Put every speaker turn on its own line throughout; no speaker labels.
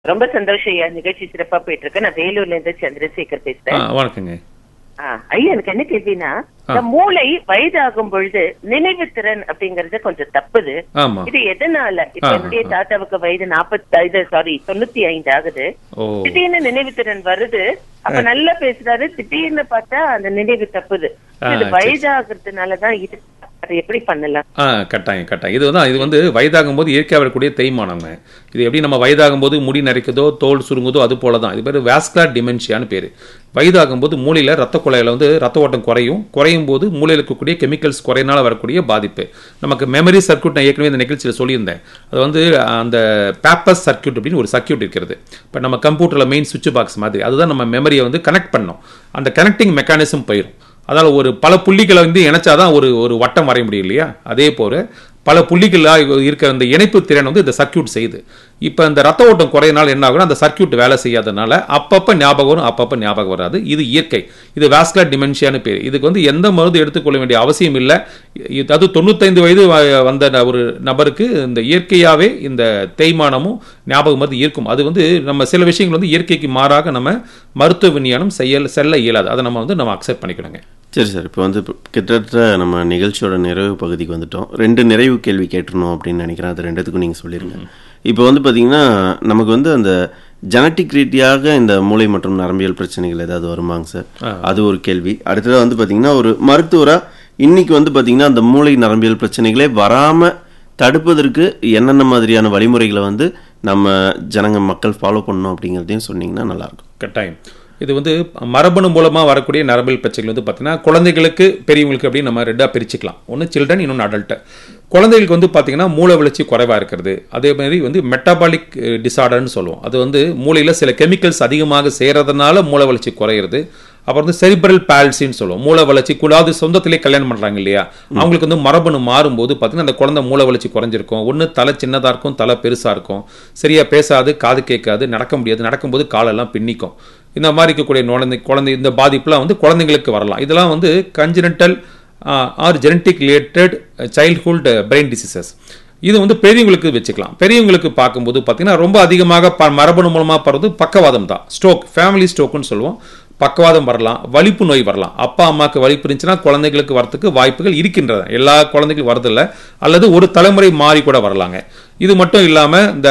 ரொம்ப சந்தோஷம் ஐயா நிகழ்ச்சி சிறப்பா போயிட்டு இருக்கு நான் வேலூர்ல இருந்து சந்திரசேகர்
ஆ
பேசுறேன்
வணக்கங்க
ஆ, ஐயா எனக்கு என்ன கேள்வினா இந்த மூளை வயதாகும் பொழுது நினைவு திறன் அப்படிங்கறது கொஞ்சம் தப்புது
ஆமா
இது எதனால இப்ப
ஆ,
என்னுடைய
ஆ.
தாத்தாவுக்கு வயது நாற்பத்தி இது சாரி தொண்ணூத்தி ஐந்து ஆகுது
ஓ
திடீர்னு நினைவு திறன் வருது அப்ப நல்லா பேசுறாரு திடீர்னு பார்த்தா அந்த நினைவு தப்புது
ஆ,
இது
சரி.
வயதாகிறதுனாலதான் இது அதை எப்படி பண்ணலாம்
ஆ கட்டாயம் கட்டாயம் இது வந்து இது வந்து வயதாகும் போது இயற்கையாக வரக்கூடிய தேய்மானங்க இது எப்படி நம்ம வயதாகும் போது முடி நரைக்குதோ தோல் சுருங்குதோ அது போல தான் இது பேர் வேஸ்குலர் டிமென்ஷியான்னு பேர் வயதாகும் போது மூளையில் ரத்த குழாயில் வந்து ரத்த ஓட்டம் குறையும் குறையும் போது மூளையில் இருக்கக்கூடிய கெமிக்கல்ஸ் குறையினால வரக்கூடிய பாதிப்பு நமக்கு மெமரி சர்க்யூட் நான் ஏற்கனவே இந்த நிகழ்ச்சியில் சொல்லியிருந்தேன் அது வந்து அந்த பேப்பர் சர்க்யூட் அப்படின்னு ஒரு சர்க்யூட் இருக்கிறது இப்போ நம்ம கம்ப்யூட்டரில் மெயின் சுவிட்ச் பாக்ஸ் மாதிரி அதுதான் நம்ம மெமரியை வந்து கனெக்ட் பண்ணோம் அந்த கனெக்டிங் மெக்கானிசம் போயிடும் அதனால் ஒரு பல புள்ளிகளை வந்து இணைச்சாதான் ஒரு ஒரு வட்டம் வரைய முடியும் இல்லையா அதே போல பல புள்ளிகளாக இருக்க அந்த இணைப்பு திறன் வந்து இந்த சர்க்யூட் செய்யுது இப்போ இந்த ரத்த ஓட்டம் குறையினால என்ன ஆகும்னா அந்த சர்க்யூட் வேலை செய்யாதனால அப்பப்போ ஞாபகம் வரும் அப்பப்போ ஞாபகம் வராது இது இயற்கை இது வாஸ்குலர் டிமென்ஷியான்னு பேர் இதுக்கு வந்து எந்த மருந்து எடுத்துக்கொள்ள வேண்டிய அவசியம் இல்லை இது அது தொண்ணூத்தைந்து வயது வ- வந்த ந- ஒரு நபருக்கு இந்த இயற்கையாகவே இந்த தேய்மானமும் ஞாபகம் மருந்து இருக்கும் அது வந்து நம்ம சில விஷயங்கள் வந்து இயற்கைக்கு மாறாக நம்ம மருத்துவ விஞ்ஞானம் செய்ய செல்ல இயலாது அதை நம்ம வந்து நம்ம அக்செப்ட் பண்ணிக்கணுங்க
சரி சார் இப்போ வந்து இப்ப கிட்டத்தட்ட நம்ம நிகழ்ச்சியோட நிறைவு பகுதிக்கு வந்துட்டோம் ரெண்டு நிறைவு கேள்வி கேட்டுருணும் அப்படின்னு நினைக்கிறேன் அது ரெண்டுத்துக்கும் நீங்கள் சொல்லிடுங்க இப்போ வந்து பார்த்தீங்கன்னா நமக்கு வந்து அந்த ஜெனட்டிக் ரீதியாக இந்த மூளை மற்றும் நரம்பியல் பிரச்சனைகள் ஏதாவது வருமாங்க சார் அது ஒரு கேள்வி அடுத்தது வந்து பார்த்தீங்கன்னா ஒரு மருத்துவராக இன்னைக்கு வந்து பார்த்தீங்கன்னா அந்த மூளை நரம்பியல் பிரச்சனைகளே வராமல் தடுப்பதற்கு என்னென்ன மாதிரியான வழிமுறைகளை வந்து நம்ம ஜனங்க மக்கள் ஃபாலோ பண்ணணும் அப்படிங்கிறதையும் சொன்னீங்கன்னா நல்லாயிருக்கும்
கட்டாயம் இது வந்து மரபணு மூலமாக வரக்கூடிய நரம்பியல் பிரச்சனைகள் வந்து பார்த்தீங்கன்னா குழந்தைகளுக்கு பெரியவங்களுக்கு அப்படின்னு நம்ம ரெண்டாக பிரிச்சுக்கலாம் ஒன்று சில்ட்ரன் இன்னொன்று அடல்ட்டு குழந்தைகளுக்கு வந்து பார்த்தீங்கன்னா மூளை வளர்ச்சி குறைவாக இருக்கிறது அதே மாதிரி வந்து மெட்டபாலிக் டிசார்டர்னு சொல்லுவோம் அது வந்து மூளையில் சில கெமிக்கல்ஸ் அதிகமாக சேரதுனால மூளை வளர்ச்சி குறையிறது அப்புறம் வந்து செரிப்ரல் பால்சின்னு சொல்லுவோம் மூளை வளர்ச்சி கூடாது சொந்தத்திலே கல்யாணம் பண்ணுறாங்க இல்லையா அவங்களுக்கு வந்து மரபணு மாறும்போது பார்த்தீங்கன்னா அந்த குழந்தை மூளை வளர்ச்சி குறைஞ்சிருக்கும் ஒன்று தலை சின்னதாக இருக்கும் தலை பெருசாக இருக்கும் சரியா பேசாது காது கேட்காது நடக்க முடியாது நடக்கும்போது காலெல்லாம் பின்னிக்கும் இந்த மாதிரி இருக்கக்கூடிய குழந்தை குழந்தை இந்த பாதிப்புலாம் வந்து குழந்தைங்களுக்கு வரலாம் இதெல்லாம் வந்து congenital or genetic related childhood brain diseases இது வந்து பெரியவங்களுக்கு வச்சுக்கலாம் பெரியவங்களுக்கு பார்க்கும்போது பார்த்தீங்கன்னா ரொம்ப அதிகமாக ப மரபணு மூலமாக பரவது பக்கவாதம் தான் ஸ்ட்ரோக் ஃபேமிலி ஸ்ட்ரோக்குன்னு சொல்லுவோம் பக்கவாதம் வரலாம் வலிப்பு நோய் வரலாம் அப்பா அம்மாவுக்கு வலிப்பு இருந்துச்சுன்னா குழந்தைகளுக்கு வரத்துக்கு வாய்ப்புகள் இருக்கின்றன எல்லா குழந்தைகளுக்கும் வரதில்லை அல்லது ஒரு தலைமுறை மாறி கூட வரலாங்க இது மட்டும் இல்லாமல் இந்த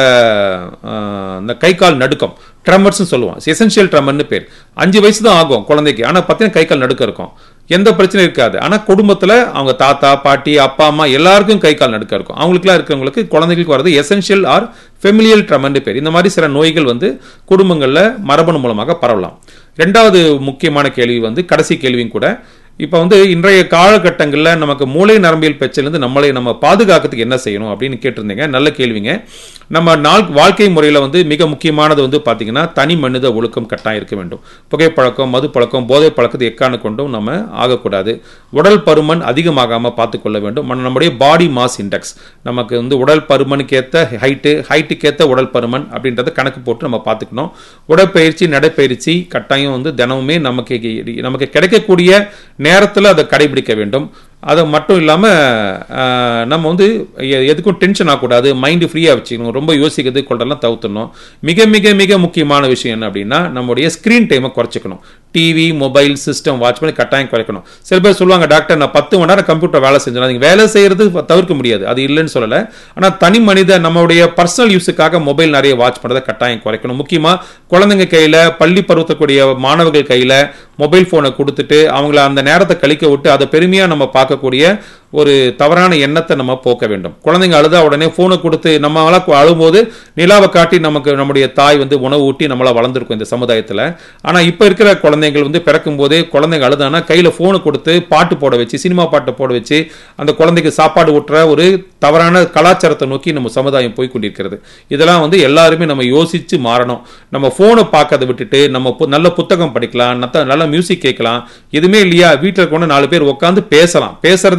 ஆஹ், இந்த கை கால் நடுக்கம் ட்ரமர்ஸ்னு சொல்லுவோம் எசென்ஷியல் ட்ரமர்னு பேர் அஞ்சு வயசு தான் ஆகும் குழந்தைக்கு ஆனால் பார்த்தீங்கன்னா கை கால் நடுக்கம் இருக்கும் எந்த பிரச்சனையும் இருக்காது ஆனால் குடும்பத்தில் அவங்க தாத்தா பாட்டி அப்பா அம்மா எல்லாருக்கும் கை கால் நடுக்கம் இருக்கும் அவங்களுக்குலாம் இருக்கிறவங்களுக்கு குழந்தைகளுக்கு வரது எசென்ஷியல் ஆர் ஃபெமிலியல் ட்ரமர்னு பேர் இந்த மாதிரி சில நோய்கள் வந்து குடும்பங்களில் மரபணு மூலமாக பரவலாம் ரெண்டாவது முக்கியமான கேள்வி வந்து கடைசி கேள்வியும் கூட இப்போ வந்து இன்றைய காலகட்டங்களில் நமக்கு மூளை நரம்பியல் பிரச்சனைலேருந்து நம்மளை நம்ம பாதுகாக்கிறதுக்கு என்ன செய்யணும் அப்படின்னு கேட்டிருந்தீங்க நல்ல கேள்விங்க நம்ம நாள் வாழ்க்கை முறையில் வந்து மிக முக்கியமானது வந்து பார்த்தீங்கன்னா தனி மனித ஒழுக்கம் கட்டாயம் இருக்க வேண்டும் புகைப்பழக்கம் மது பழக்கம் போதை பழக்கத்தை எக்கான கொண்டும் நம்ம ஆகக்கூடாது உடல் பருமன் அதிகமாகாமல் பார்த்துக்கொள்ள வேண்டும் மன- நம்முடைய பாடி மாஸ் இண்டெக்ஸ் நமக்கு வந்து உடல் பருமனுக்கு ஏற்ற ஹைட்டு ஹைட்டுக்கு ஏற்ற உடல் பருமன் அப்படின்றத கணக்கு போட்டு நம்ம பார்த்துக்கணும் உடற்பயிற்சி நடைப்பயிற்சி கட்டாயம் வந்து தினமுமே நமக்கு நமக்கு கிடைக்கக்கூடிய நேரத்தில் அதை கடைபிடிக்க வேண்டும் அது மட்டும் இல்லாமல் நம்ம வந்து எ- எதுக்கும் டென்ஷன் ஆகக்கூடாது மைண்டு ஃப்ரீயாக வச்சுக்கணும் ரொம்ப யோசிக்கிறது கொண்டெல்லாம் தவிர்த்துடணும் மிக மிக மிக முக்கியமான விஷயம் என்ன அப்படின்னா நம்முடைய ஸ்க்ரீன் டைமை குறைச்சிக்கணும் டிவி மொபைல் சிஸ்டம் வாட்ச் பண்ணி கட்டாயம் குறைக்கணும் சில பேர் சொல்லுவாங்க டாக்டர் நான் பத்து மணி நேரம் கம்ப்யூட்டர் வேலை செஞ்சேன் நீங்கள் வேலை செய்கிறது தவிர்க்க முடியாது அது இல்லைன்னு சொல்லலை ஆனால் தனி மனித நம்மளுடைய பர்சனல் யூஸுக்காக மொபைல் நிறைய வாட்ச் பண்ணுறதை கட்டாயம் குறைக்கணும் முக்கியமாக குழந்தைங்க கையில் பள்ளி பருவத்தக்கூடிய மாணவர்கள் கையில் மொபைல் ஃபோனை கொடுத்துட்டு அவங்கள அந்த நேரத்தை கழிக்க விட்டு அதை பெருமையாக நம்ம பார்க்கக்கூடிய ஒரு தவறான எண்ணத்தை நம்ம போக்க வேண்டும் குழந்தைங்க அழுதா உடனே ஃபோனை கொடுத்து நம்மளாம் அழும்போது நிலாவை காட்டி நமக்கு நம்முடைய தாய் வந்து உணவு ஊட்டி நம்மளா வளர்ந்துருக்கும் இந்த சமுதாயத்தில் ஆனால் இப்போ இருக்கிற குழந்தைகள் வந்து பிறக்கும் போதே குழந்தைங்க அழுதானா கையில் ஃபோனை கொடுத்து பாட்டு போட வச்சு சினிமா பாட்டை போட வச்சு அந்த குழந்தைக்கு சாப்பாடு ஊட்டுற ஒரு தவறான கலாச்சாரத்தை நோக்கி நம்ம சமுதாயம் போய் கொண்டிருக்கிறது இதெல்லாம் வந்து எல்லாருமே நம்ம யோசிச்சு மாறணும் நம்ம ஃபோனை பார்க்கறத விட்டுட்டு நம்ம பு- நல்ல புத்தகம் படிக்கலாம் நத்த- நல்ல மியூசிக் கேட்கலாம் எதுவுமே இல்லையா வீட்டில் கொண்டு நாலு பேர் உட்காந்து பேசலாம் பேசுறதே குறைஞ்சு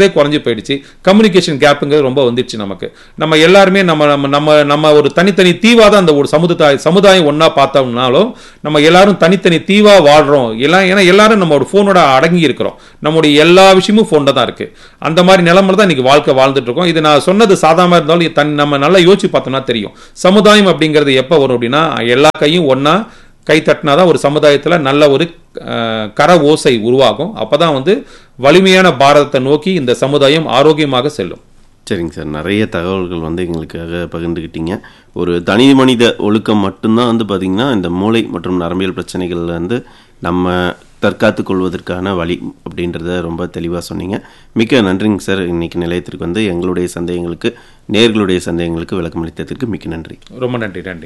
போயிடுச்சு கம்யூனிகேஷன் கேப்புங்கிறது ரொம்ப வந்துடுச்சு நமக்கு நம்ம எல்லாருமே நம்ம நம்ம நம்ம நம்ம ஒரு தனித்தனி தீவா தான் அந்த ஒரு சமுதாய சமுதாயம் ஒன்றா பார்த்தோம்னாலும் நம்ம எல்லாரும் தனித்தனி தீவா வாழ்கிறோம் எல்லாம் ஏன்னா எல்லாரும் நம்ம ஒரு ஃபோனோட அடங்கி இருக்கிறோம் நம்முடைய எல்லா விஷயமும் ஃபோனில் தான் இருக்கு அந்த மாதிரி நிலைமையில தான் இன்னைக்கு வாழ்க்கை வாழ்ந்துட்டு இருக்கோம் இது நான் சொன்னது சாதாரணமாக இருந்தாலும் இது தன் நம்ம நல்லா யோசிச்சு பார்த்தோம்னா தெரியும் சமுதாயம் அப்படிங்கிறது எப்போ வரும் அப்படின்னா எல்லா கையும் ஒன்றா கை தட்டினா தான் ஒரு சமுதாயத்தில் நல்ல ஒரு அஹ், கர ஓசை உருவாகும் அப்பதான் வந்து வலிமையான பாரதத்தை நோக்கி இந்த சமுதாயம் ஆரோக்கியமாக செல்லும்
சரிங்க சார் நிறைய தகவல்கள் வந்து எங்களுக்காக பகிர்ந்துக்கிட்டீங்க ஒரு தனி மனித ஒழுக்கம் மட்டும்தான் வந்து பார்த்திங்கன்னா இந்த மூளை மற்றும் நரம்பியல் பிரச்சனைகள்ல இருந்து நம்ம தற்காத்து கொள்வதற்கான வழி அப்படின்றத ரொம்ப தெளிவாக சொன்னீங்க மிக்க நன்றிங்க சார் இன்னைக்கு நிலையத்திற்கு வந்து எங்களுடைய சந்தேகங்களுக்கு நேர்களுடைய சந்தேகங்களுக்கு விளக்கம் அளித்ததற்கு மிக்க நன்றி
ரொம்ப நன்றி நன்றி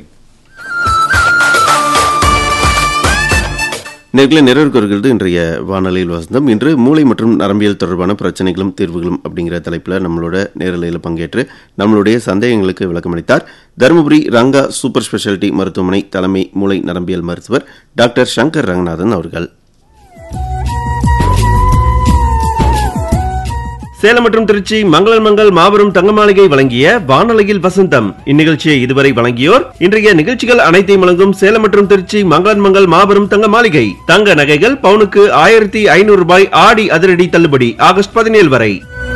நேர்களை நிறைவுக்கு வருகிறது இன்றைய வானொலியில் வசந்தம் இன்று மூளை மற்றும் நரம்பியல் தொடர்பான பிரச்சனைகளும் தீர்வுகளும் அப்படிங்கிற தலைப்பில் நம்மளோட நேரலையில் பங்கேற்று நம்மளுடைய சந்தேகங்களுக்கு விளக்கமளித்தார் தருமபுரி ரங்கா சூப்பர் ஸ்பெஷாலிட்டி மருத்துவமனை தலைமை மூளை நரம்பியல் மருத்துவர் டாக்டர் சங்கர் ரங்கநாதன் அவர்கள் சேலம் மற்றும் திருச்சி மங்களன் மங்கள் மாபெரும் தங்க மாளிகை வழங்கிய வானொலியில் வசந்தம் இந்நிகழ்ச்சியை இதுவரை வழங்கியோர் இன்றைய நிகழ்ச்சிகள் அனைத்தையும் வழங்கும் சேலம் மற்றும் திருச்சி மங்களன் மங்கள் மாபெரும் தங்க மாளிகை தங்க நகைகள் பவுனுக்கு ஆயிரத்தி ஐநூறு ரூபாய் ஆடி அதிரடி தள்ளுபடி ஆகஸ்ட் பதினேழு வரை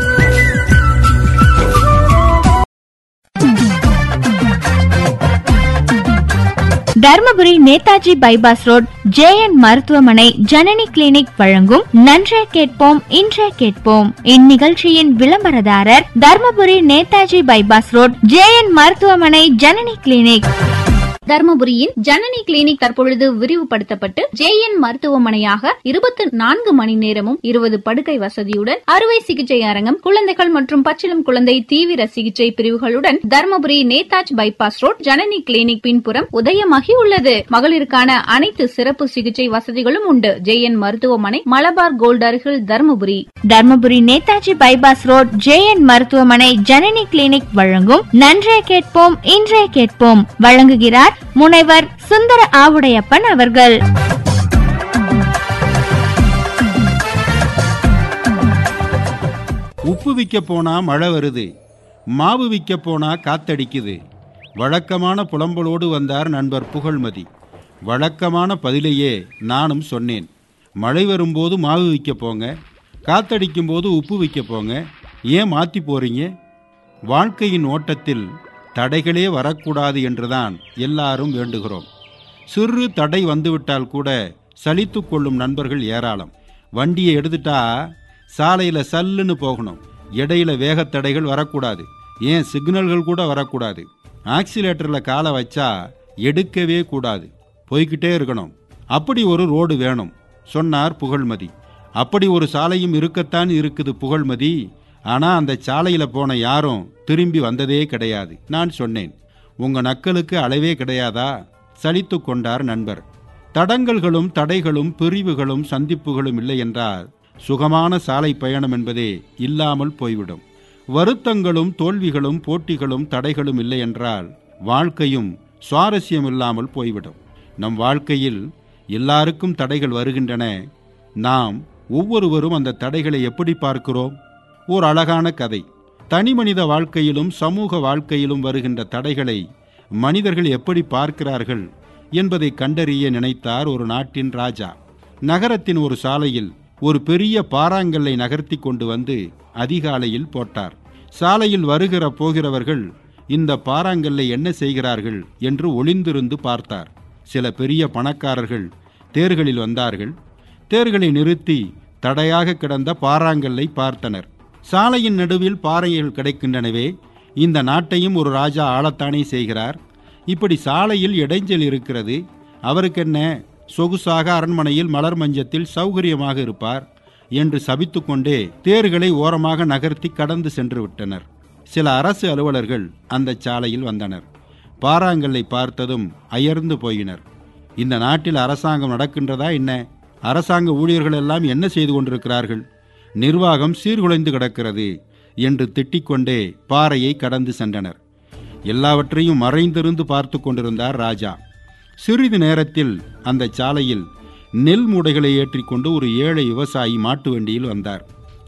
Dharmapuri Netaji bypass road JN மருத்துவமனை ஜனனி கிளினிக் வழங்கும் நன்றே கேட்போம் இன்றே கேட்போம் இந்நிகழ்ச்சியின் விளம்பரதாரர் Dharmapuri Netaji bypass road JN மருத்துவமனை ஜனனி கிளினிக்
தர்மபுரியின் ஜனனி கிளினிக் தற்பொழுது விரிவுபடுத்தப்பட்டு ஜேஎன் மருத்துவமனையாக இருபத்தி நான்கு மணி நேரமும் இருபது படுக்கை வசதியுடன் அறுவை சிகிச்சை அரங்கம் குழந்தைகள் மற்றும் பச்சிளம் குழந்தை தீவிர சிகிச்சை பிரிவுகளுடன் Dharmapuri Netaji bypass road Janani clinic பின்புறம் உதயமாகி உள்ளது மகளிருக்கான அனைத்து சிறப்பு சிகிச்சை வசதிகளும் உண்டு ஜேஎன் மருத்துவமனை மலபார் கோல்ட் அருகில் Dharmapuri
Dharmapuri Netaji bypass road JN மருத்துவமனை ஜனனி கிளினிக் வழங்கும் நன்றே கேட்போம் இன்றே கேட்போம் வழங்குகிறார் முனைவர் சுந்தர ஆவுடையப்பன் அவர்கள்
உப்பு விற்க போனா மழை வருது மாவு விற்க போனா காத்தடிக்குது வழக்கமான புலம்பலோடு வந்தார் நண்பர் புகழ்மதி வழக்கமான பதிலையே நானும் சொன்னேன் மழை வரும்போது மாவு விற்க போங்க காத்தடிக்கும் போது உப்பு விற்க போங்க ஏன் மாற்றி போறீங்க வாழ்க்கையின் ஓட்டத்தில் தடைகளே வரக்கூடாது என்றுதான் எல்லாரும் வேண்டுகிறோம் சிறு தடை வந்துவிட்டால் கூட சலித்து கொள்ளும் நண்பர்கள் ஏராளம் வண்டியை எடுத்துட்டா சாலையில் சல்லுன்னு போகணும் இடையில வேகத்தடைகள் வரக்கூடாது ஏன் சிக்னல்கள் கூட வரக்கூடாது ஆக்சிலேட்டரில் காலை வச்சா எடுக்கவே கூடாது போய்கிட்டே இருக்கணும் அப்படி ஒரு ரோடு வேணும் சொன்னார் புகழ்மதி அப்படி ஒரு சாலையும் இருக்கத்தான் இருக்குது புகழ்மதி ஆனா அந்த சாலையில போன யாரும் திரும்பி வந்ததே கிடையாது நான் சொன்னேன் உங்க நக்கலுக்கு அளவே கிடையாதா சலித்து கொண்டார் நண்பர் தடங்கல்களும் தடைகளும் பிரிவுகளும் சந்திப்புகளும் இல்லை என்றால் சுகமான சாலை பயணம் என்பதே இல்லாமல் போய்விடும் வருத்தங்களும் தோல்விகளும் போட்டிகளும் தடைகளும் இல்லை என்றால் வாழ்க்கையும் சுவாரஸ்யம் இல்லாமல் போய்விடும் நம் வாழ்க்கையில் எல்லாருக்கும் தடைகள் வருகின்றன நாம் ஒவ்வொருவரும் அந்த தடைகளை எப்படி பார்க்கிறோம் ஓர் அழகான கதை தனி மனித வாழ்க்கையிலும் சமூக வாழ்க்கையிலும் வருகின்ற தடைகளை மனிதர்கள் எப்படி பார்க்கிறார்கள் என்பதை கண்டறிய நினைத்தார் ஒரு நாட்டின் ராஜா நகரத்தின் ஒரு சாலையில் ஒரு பெரிய பாறாங்கல்லை நகர்த்தி கொண்டு வந்து அதிகாலையில் போட்டார் சாலையில் வருகிற போகிறவர்கள் இந்த பாறாங்கல்லை என்ன செய்கிறார்கள் என்று ஒளிந்திருந்து பார்த்தார் சில பெரிய பணக்காரர்கள் தேர்களில் வந்தார்கள் தேர்களை நிறுத்தி தடையாக கிடந்த பாறாங்கல்லை பார்த்தனர் சாலையின் நடுவில் பாறைகள் கிடைக்கின்றனவே இந்த நாட்டையும் ஒரு ராஜா ஆளத்தானே செய்கிறார் இப்படி சாலையில் இடைஞ்சல் இருக்கிறது அவருக்கென்ன சொகுசாக அரண்மனையில் மலர் மஞ்சத்தில் சௌகரியமாக இருப்பார் என்று சபித்துக்கொண்டே தேர்களை ஓரமாக நகர்த்தி கடந்து சென்று விட்டனர் சில அரசு அலுவலர்கள் அந்த சாலையில் வந்தனர் பாறாங்கல்லை பார்த்ததும் அயர்ந்து போயினர் இந்த நாட்டில் அரசாங்கம் நடக்கின்றதா என்ன அரசாங்க ஊழியர்கள் எல்லாம் என்ன செய்து கொண்டிருக்கிறார்கள் நிர்வாகம் சீர்குலைந்து கிடக்கிறது என்று திட்டிக்கொண்டே பாறையை கடந்து சென்றனர் எல்லாவற்றையும் மறைந்திருந்து பார்த்து கொண்டிருந்தார் ராஜா சிறிது நேரத்தில் அந்த சாலையில் நெல் மூடைகளை ஏற்றிக்கொண்டு ஒரு ஏழை விவசாயி மாட்டு வண்டியில் வந்தார்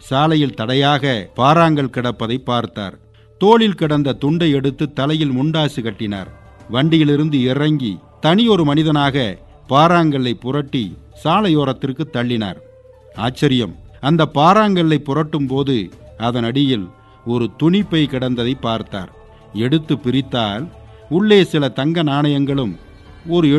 சாலையில் தடையாக பாறாங்கல் கிடப்பதை பார்த்தார் தோளில் கிடந்த துண்டை எடுத்து தலையில் முண்டாசு கட்டினார் வண்டியிலிருந்து இறங்கி தனியொரு மனிதனாக பாறாங்கல்லை புரட்டி சாலையோரத்திற்கு தள்ளினார் ஆச்சரியம் அந்த பாறாங்கல்லை புரட்டும் போது அதன் அடியில் ஒரு துணிப்பை கிடந்ததை பார்த்தார் எடுத்து பிரித்தால் உள்ளே சில தங்க நாணயங்களும் ஒரு